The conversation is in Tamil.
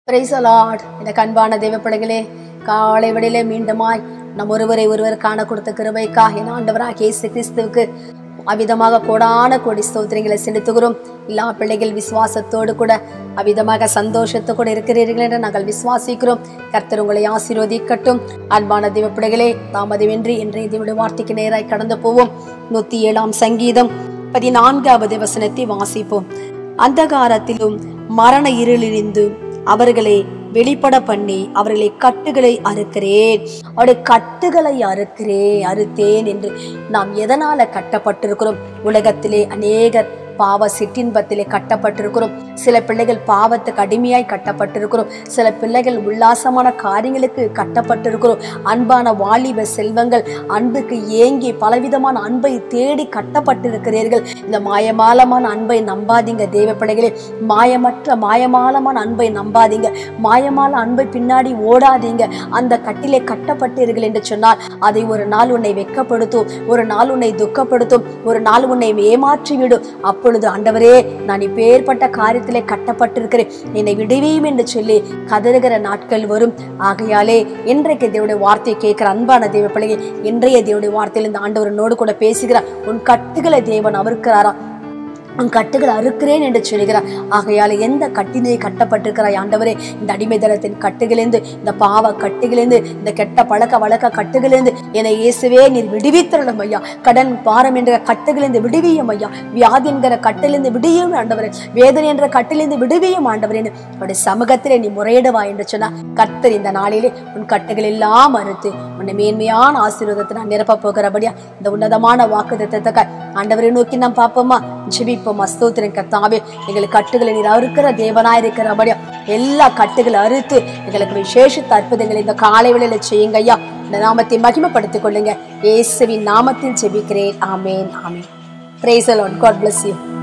பிரைஸ் லார்ட் எனக்கு அன்பான தெய்வ பிள்ளைகளே காலை விடையிலே மீண்டுமாய் நம் ஒருவரை ஒருவர் காண கொடுத்த கிருபைக்கா என் ஆண்டவராக இயேசு கிறிஸ்துவுக்கு அவிதமாக கோடான கோடி ஸ்தோத்திரங்களை செலுத்துகிறோம் எல்லா பிள்ளைகள் விசுவாசத்தோடு கூட அவிதமாக சந்தோஷத்தோடு கூட இருக்கிறீர்கள் என்று நாங்கள் விசுவாசிக்கிறோம் கர்த்தர் உங்களை ஆசீர்வதிக்கட்டும் அன்பான தெய்வ பிள்ளைகளே தாமதமின்றி இன்றைய தேவனுடைய வார்த்தைக்கு நேராய் கடந்து போவோம் நூத்தி ஏழாம் சங்கீதம் பதினான்காவது வசனத்தை வாசிப்போம் அந்தகாரத்திலும் மரண இருளிலிருந்து அவர்களை வெளிப்பட பண்ணி அவர்களை கட்டுகளை அறுக்கிறேன் அவருடைய கட்டுகளை அறுக்கிறேன் அறுத்தேன் என்று நாம் எதனால கட்டப்பட்டிருக்கிறோம் உலகத்திலே அநேகர் பாவ சிற்றின்பத்திலே கட்டப்பட்டிருக்கிறோம் சில பிள்ளைகள் பாவத்துக்கு அடிமையாய் கட்டப்பட்டிருக்கிறோம் சில பிள்ளைகள் உல்லாசமான காரியங்களுக்கு கட்டப்பட்டிருக்கிறோம் அன்பான வாலிப செல்வங்கள் அன்புக்கு ஏங்கி பலவிதமான அன்பை தேடி கட்டப்பட்டிருக்கிறீர்கள் இந்த மாயமாலமான அன்பை நம்பாதீங்க தேவ பிள்ளைகளே மாயமற்ற மாயமாலமான அன்பை நம்பாதீங்க மாயமால அன்பை பின்னாடி ஓடாதீங்க அந்த கட்டிலே கட்டப்பட்டீர்கள் என்று சொன்னால் அதை ஒரு நாள் உன்னை வெட்கப்படுத்தும் ஒரு நாள் உன்னை துக்கப்படுத்தும் ஒரு நாள் உன்னை ஏமாற்றிவிடும் அப்பொழுது ஆண்டவரே நான் இப்பேற்பட்ட காரியத்திலே கட்டப்பட்டிருக்கிறேன் என்னை விடுவியும் என்று சொல்லி கதறுகிற நாட்கள் வரும் ஆகையாலே இன்றைக்கு தேவனுடைய வார்த்தையை கேட்கிற அன்பான தேவ பிள்ளையை இன்றைய தேவனுடைய வார்த்தையில் இந்த ஆண்டவர் என்னோடு கூட பேசுகிறார் உன் கட்டுகளை தேவன் அவருக்கிறாரா உன் கட்டுகள் அறுக்கிறேன் என்று சொல்கிறார் ஆகையால் எந்த கட்டினை கட்டப்பட்டிருக்கிறாய் ஆண்டவரே இந்த அடிமைதனத்தின் கட்டுகளிலிருந்து இந்த பாவ கட்டுகளிலிருந்து இந்த கெட்ட பழக்க வழக்க கட்டுகளிலிருந்து என்னை இயேசுவே நீர் விடுவித்தரணும் ஐயா கடன் பாரம் என்ற கட்டுகளிலிருந்து விடுவியும் ஐயா வியாதி என்கிற கட்டிலிருந்து விடியும் ஆண்டவரே வேதனை என்ற கட்டிலிருந்து விடுவியும் ஆண்டவரே அவருடைய சமூகத்திலே நீ முறையிடுவா என்று சொன்னா கர்த்தர் இந்த நாளிலே உன் கட்டுகள் எல்லாம் அறுத்து உன்னை மேன்மையான ஆசீர்வாதத்தை நான் நிரப்ப போகிறபடியா இந்த உன்னதமான வாக்கு தத்துவத்தை ஆண்டவரை நோக்கி நாம் பார்ப்போமா ஜெபிப்போம் அஸ்தோத்திரம் கர்த்தாவே எங்களுக்கு கட்டுகளை நீர் அறுக்கிற தேவனாய் இருக்கிறபடியா எல்லா கட்டுகளை அறுத்து எங்களுக்கு விசேஷ அற்புதங்களை இந்த காலை வேளையில செய்யுங்க ஐயா இந்த நாமத்தை மகிமைப்படுத்திக் கொள்ளுங்க இயேசுவின் நாமத்தில் ஜெபிக்கிறேன் ஆமேன் ஆமேன் பிரேசல் காட் bless you